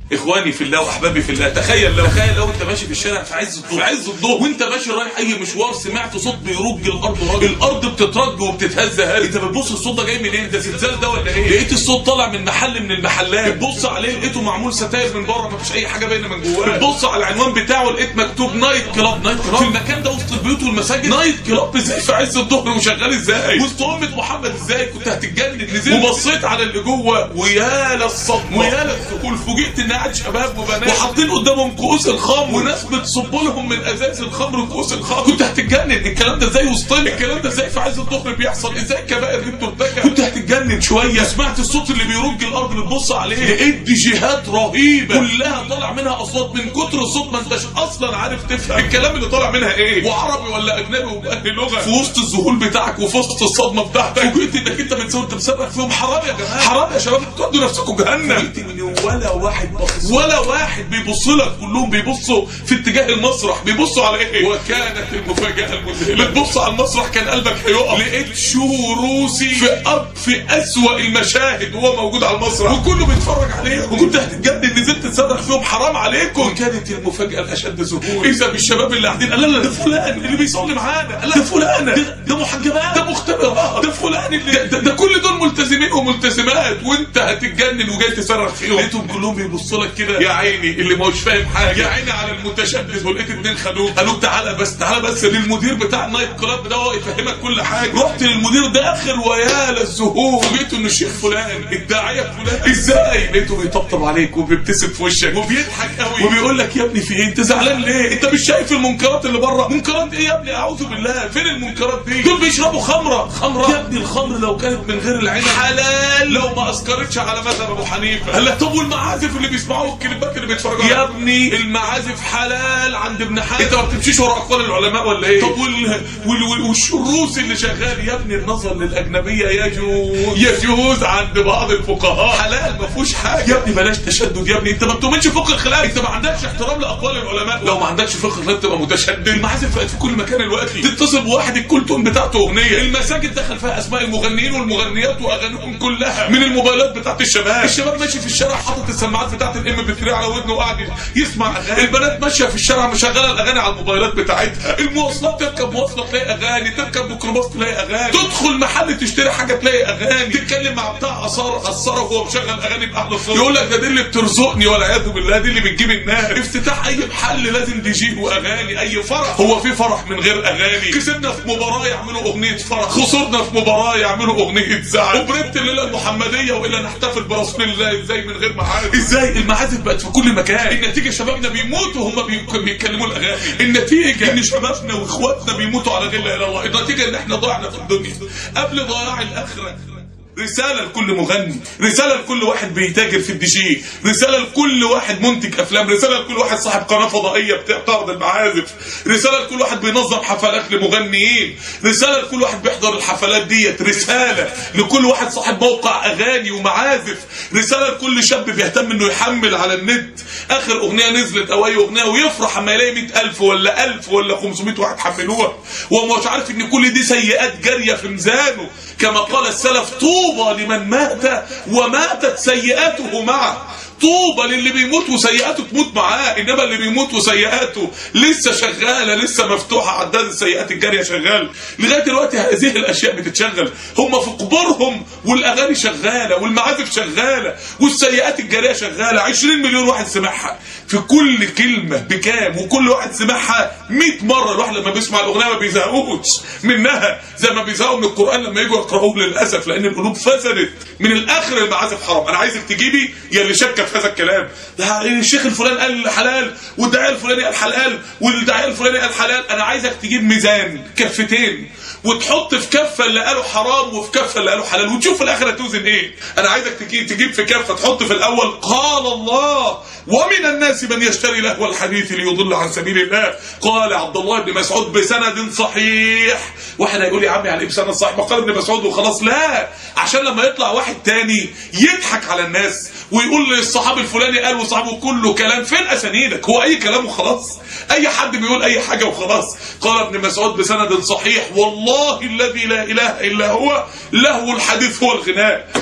اخواني في الله واحبابي في الله تخيل لو تخيل لو انت ماشي في الشارع في عز الظهر في عز الظهر وانت ماشي رايح اي مشوار سمعت صوت بيرج الارض رج الارض بتترج وبتتهز هز انت بتبص الصوت ده جاي منين ده زلزال ده ولا ايه لقيت الصوت طالع من محل من المحلات بتبص عليه لقيته معمول ستاير من بره ما فيش اي حاجه باينه من جواه بتبص على العنوان بتاعه لقيت مكتوب نايت كلاب نايت كلاب في المكان ده وسط البيوت والمساجد نايت كلاب ازاي في عز الظهر وشغال ازاي وسط امه محمد ازاي كنت هتتجنن نزلت وبصيت على اللي جوه ويا للصدمه ويا للذهول فوجئت ان قاعد شباب وبنات وحاطين قدامهم كؤوس الخمر وناس بتصب لهم من ازاز الخمر وكؤوس الخمر كنت هتتجنن الكلام ده ازاي وسطنا الكلام ده ازاي في عز الظهر بيحصل ازاي الكبائر دي بترتكب كنت هتتجنن شويه سمعت الصوت اللي بيرج الارض بتبص عليه لقيت ديجيهات رهيبه كلها طالع منها اصوات من كتر الصوت ما انتش اصلا عارف تفهم الكلام اللي طالع منها ايه وعربي ولا اجنبي وبأهل لغه في وسط الذهول بتاعك وفي وسط الصدمه بتاعتك فوجئت انك انت بتصور انت بتصرخ فيهم حرام يا جماعه حرام يا شباب تودوا نفسكم جهنم فوجئت ان ولا واحد بص ولا واحد بيبص لك كلهم بيبصوا في اتجاه المسرح بيبصوا على ايه وكانت المفاجاه المذهله بتبص على المسرح كان قلبك هيقف لقيت شو روسي في أب في اسوأ المشاهد وهو موجود على المسرح وكله بيتفرج عليهم وكنت هتتجنن نزلت تصرخ فيهم حرام عليكم وكانت المفاجاه الاشد ذهول اذا بالشباب اللي قاعدين لا لا ده فلان اللي بيصلي معانا لا ده فلانه ده, ده محجبات ده مختبرات ده فلان اللي ده, ده كل دول ملتزمين وملتزمات وانت هتتجنن وجاي تصرخ فيهم لقيتهم كلهم بيبصوا لك كده يا عيني اللي ما هوش فاهم حاجه يا عيني على المتشدد ولقيت اتنين خدوه قالوا تعالى بس تعالى بس للمدير بتاع النايت كلاب ده هو يفهمك كل حاجه رحت للمدير داخل ويا للذهول لقيته ان الشيخ فلان الداعيه فلان ازاي لقيته بيطبطب عليك وبيبتسم في وشك وبيضحك قوي وبيقول لك يا ابني في ايه انت زعلان ليه انت مش شايف المنكرات اللي بره منكرات ايه يا ابني اعوذ بالله فين المنكرات دي دول بيشربوا خمره خمره يا ابني الخمر لو كانت من غير العنب حلال لو ما اسكرتش على مذهب ابو حنيفه قال لك طب والمعازف اللي بيسمعوا الكليبات اللي بيتفرجوا يا ابني المعازف حلال عند ابن حنبل انت ما بتمشيش ورا اقوال العلماء ولا ايه طب وال... وال... وال... والشروس اللي شغال يا ابني النظر للاجنبيه يجوز يجوز عند بعض الفقهاء حلال ما فيهوش حاجه يا ابني بلاش تشدد يا ابني انت ما بتؤمنش فقه الخلاف انت ما عندكش احترام لاقوال العلماء لو ما عندكش فقه الخلاف تبقى متشدد المعازف بقت في كل مكان دلوقتي تتصل بواحد الكلتون بتاعته اغنيه المساجد دخل فيها اسماء المغنيين والمغنيات واغانيهم كلها من الموبايلات بتاعت الشباب الشباب ماشي في الشارع حاطط السماعات بتاعت الام بي 3 على ودنه وقاعد يسمع اغاني البنات ماشيه في الشارع مشغله الاغاني على الموبايلات بتاعتها المواصلات تركب مواصله تلاقي اغاني تركب ميكروباص تلاقي اغاني تدخل محل تشتري حاجه تلاقي اغاني تتكلم مع بتاع اثار اثره وهو مشغل اغاني باحلى صوت يقول لك ده دي اللي بترزقني والعياذ بالله دي اللي بتجيب الناس افتتاح اي محل لازم دي جي واغاني اي فرح هو في فرح من غير اغاني كسبنا في مباراه يعملوا اغنيه فرح خسرنا في مباراه يعملوا اغنيه زعل وبربت الليله المحمديه والا نحتفل برسول الله ازاي من غير معازف ازاي المعازف بقت في كل مكان النتيجه شبابنا بيموتوا هم بيتكلموا الاغاني النتيجه ان شبابنا واخواتنا بيموتوا على غير لا اله الا الله النتيجه ان احنا ضعنا في الدنيا قبل ضياع الاخره رسالة لكل مغني رسالة لكل واحد بيتاجر في الدي جي رسالة لكل واحد منتج أفلام رسالة لكل واحد صاحب قناة فضائية بتعرض المعازف رسالة لكل واحد بينظم حفلات لمغنيين رسالة لكل واحد بيحضر الحفلات ديت رسالة لكل واحد صاحب موقع أغاني ومعازف رسالة لكل شاب بيهتم إنه يحمل على النت آخر أغنية نزلت أو أي أغنية ويفرح أما يلاقي 100000 ولا 1000 ولا 500 واحد حملوها وهو مش عارف إن كل دي سيئات جارية في ميزانه كما قال السلف طوبى لمن مات وماتت سيئاته معه طوبى للي بيموت وسيئاته تموت معاه انما اللي بيموت وسيئاته لسه شغاله لسه مفتوحه عداد السيئات الجاريه شغال لغايه دلوقتي هذه الاشياء بتتشغل هم في قبورهم والاغاني شغاله والمعازف شغاله والسيئات الجاريه شغاله 20 مليون واحد سمعها في كل كلمه بكام وكل واحد سمعها 100 مره الواحد لما بيسمع الاغنيه ما بيزهقوش منها زي ما بيزهقوا من القران لما يجوا يقراوه للاسف لان القلوب فسدت من الاخر المعازف حرام انا عايزك تجيبي يا اللي شك في هذا الكلام ده الشيخ الفلاني قال حلال والداعيه الفلاني قال حلال والداعيه الفلاني قال حلال انا عايزك تجيب ميزان كفتين وتحط في كفه اللي قالوا حرام وفي كفه اللي قالوا حلال وتشوف في الاخر هتوزن ايه انا عايزك تجيب تجيب في كفه تحط في الاول قال الله ومن الناس من يشتري لهو الحديث ليضل عن سبيل الله قال عبد الله بن مسعود بسند صحيح واحد هيقول يا عمي يعني ايه بسند صحيح ما قال ابن مسعود وخلاص لا عشان لما يطلع واحد تاني يضحك على الناس ويقول للصحابي الفلاني قال وصحابه كله كلام فين اسانيدك هو اي كلام وخلاص اي حد بيقول اي حاجه وخلاص قال ابن مسعود بسند صحيح والله الذي لا اله الا هو له الحديث هو الغناء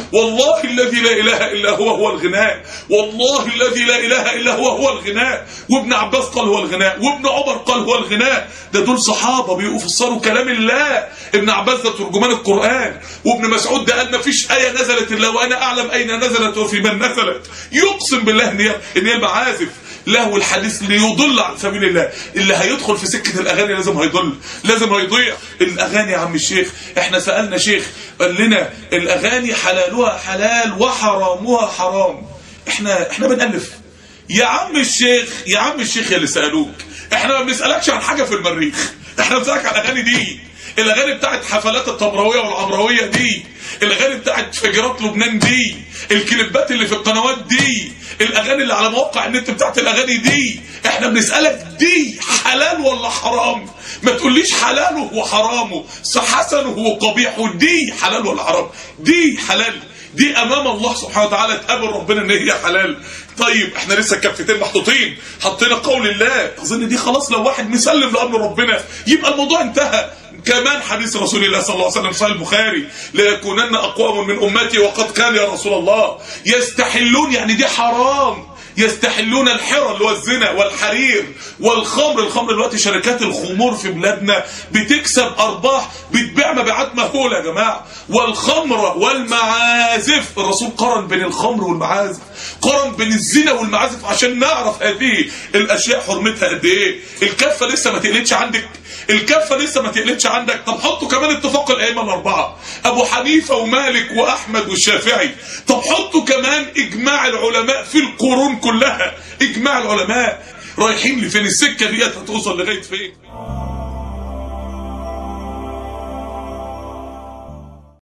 والله الذي لا اله الا هو هو الغناء والله الذي لا اله الا هو هو الغناء وابن عباس قال هو الغناء وابن عمر قال هو الغناء ده دول صحابه بيفسروا كلام الله ابن عباس ده ترجمان القران وابن مسعود ده قال ما فيش ايه نزلت الا وانا اعلم اين نزلت وفي من نزلت يقسم بالله ان هي ان هي المعازف لهو الحديث ليضل عن سبيل الله اللي هيدخل في سكة الأغاني لازم هيضل لازم هيضيع الأغاني يا عم الشيخ احنا سألنا شيخ قال لنا الأغاني حلالها حلال وحرامها حرام احنا احنا بنألف يا عم الشيخ يا عم الشيخ يا اللي سألوك احنا ما بنسألكش عن حاجة في المريخ احنا بنسألك عن الأغاني دي الاغاني بتاعت حفلات الطبراويه والعمراويه دي الاغاني بتاعت فجرات لبنان دي الكليبات اللي في القنوات دي الاغاني اللي على مواقع النت بتاعت الاغاني دي احنا بنسالك دي حلال ولا حرام ما تقوليش حلاله وحرامه حسنه وقبيحه دي حلال ولا حرام دي حلال دي امام الله سبحانه وتعالى تقابل ربنا ان هي حلال طيب احنا لسه الكفتين محطوطين حطينا قول الله اظن دي خلاص لو واحد مسلم لامر ربنا يبقى الموضوع انتهى كمان حديث رسول الله صلى الله عليه وسلم صحيح البخاري ليكونن اقوام من امتي وقد كان يا رسول الله يستحلون يعني دي حرام يستحلون الحرى اللي هو الزنا والحرير والخمر الخمر دلوقتي شركات الخمور في بلادنا بتكسب ارباح بتبيع مبيعات مهوله يا جماعه والخمر والمعازف الرسول قارن بين الخمر والمعازف قارن بين الزنا والمعازف عشان نعرف هذه الاشياء حرمتها قد ايه الكفه لسه ما تقلتش عندك الكفه لسه ما تقلتش عندك طب حطوا كمان اتفاق الائمه الاربعه ابو حنيفه ومالك واحمد والشافعي طب حطوا كمان اجماع العلماء في القرون كلها اجماع العلماء رايحين لفين السكه ديت هتوصل لغايه فين